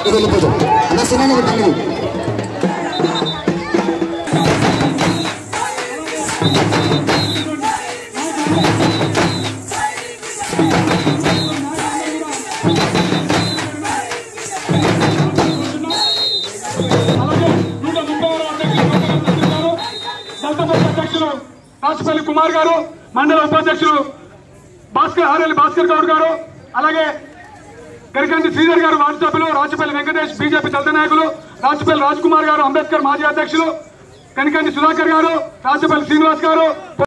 ఇది వెళ్ళిపోతాం అలా సినిమా పెట్టండి అలాగే నూట ముప్పై ఆరో అధ్యక్షులు దళితపక్ష అధ్యక్షులు రాచపల్లి కుమార్ గారు మండల ఉపాధ్యక్షులు భాస్కర్ ఆర్ఎల్ భాస్కర్ గౌడ్ గారు అలాగే గరికంటి శ్రీధర్ గారు వార్డు సభ్యులు రాచపల్లి వెంకటేష్ బీజేపీ దళిత నాయకులు రాచపల్లి రాజ్ కుమార్ గారు అంబేద్కర్ మాజీ అధ్యక్షులు కనికంటి సుధాకర్ గారు రాచపల్లి శ్రీనివాస్ గారు